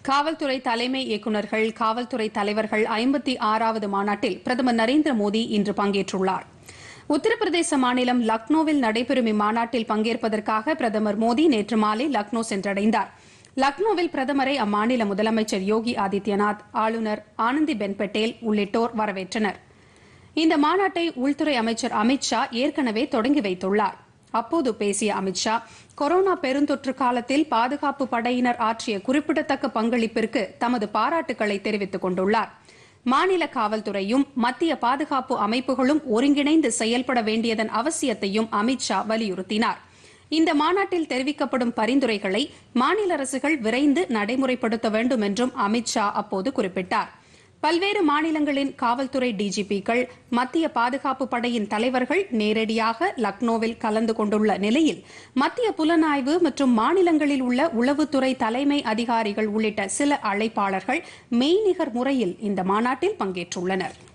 காவல்துறை தலைமை இயக்குநர்கள் காவல்துறை தலைவர்கள் ஐம்பத்தி ஆறாவது மாநாட்டில் பிரதமர் நரேந்திர மோடி இன்று பங்கேற்றுள்ளார் உத்தரப்பிரதேச மாநிலம் லக்னோவில் நடைபெறும் இம்மாநாட்டில் பங்கேற்பதற்காக பிரதமர் மோடி நேற்று மாலை லக்னோ சென்றடைந்தார் லக்னோவில் பிரதமரை அம்மாநில முதலமைச்சர் யோகி ஆதித்யநாத் ஆளுநர் ஆனந்திபென் பட்டேல் உள்ளிட்டோர் வரவேற்றனர் இந்த மாநாட்டை உள்துறை அமைச்சர் அமித் ஷா ஏற்கனவே தொடங்கி வைத்துள்ளார் அப்போது பேசிய அமித் ஷா கொரோனா பெருந்தொற்று காலத்தில் பாதுகாப்பு படையினர் ஆற்றிய குறிப்பிடத்தக்க பங்களிப்பிற்கு தமது பாராட்டுக்களை தெரிவித்துக் கொண்டுள்ளார் மாநில காவல்துறையும் மத்திய பாதுகாப்பு அமைப்புகளும் ஒருங்கிணைந்து செயல்பட வேண்டியதன் அவசியத்தையும் அமித் ஷா வலியுறுத்தினார் இந்த மாநாட்டில் தெரிவிக்கப்படும் பரிந்துரைகளை மாநில அரசுகள் விரைந்து நடைமுறைப்படுத்த வேண்டும் என்றும் அமித் ஷா அப்போது குறிப்பிட்டார் பல்வேறு மாநிலங்களின் காவல்துறை டிஜிபிக்கள் மத்திய பாதுகாப்பு படையின் தலைவர்கள் நேரடியாக லக்னோவில் கலந்து கொண்டுள்ள நிலையில் மத்திய புலனாய்வு மற்றும் மாநிலங்களில் உள்ள உளவுத்துறை தலைமை அதிகாரிகள் உள்ளிட்ட சில அழைப்பாளர்கள் மெய்நிகர் முறையில் இந்த மாநாட்டில் பங்கேற்றுள்ளனா்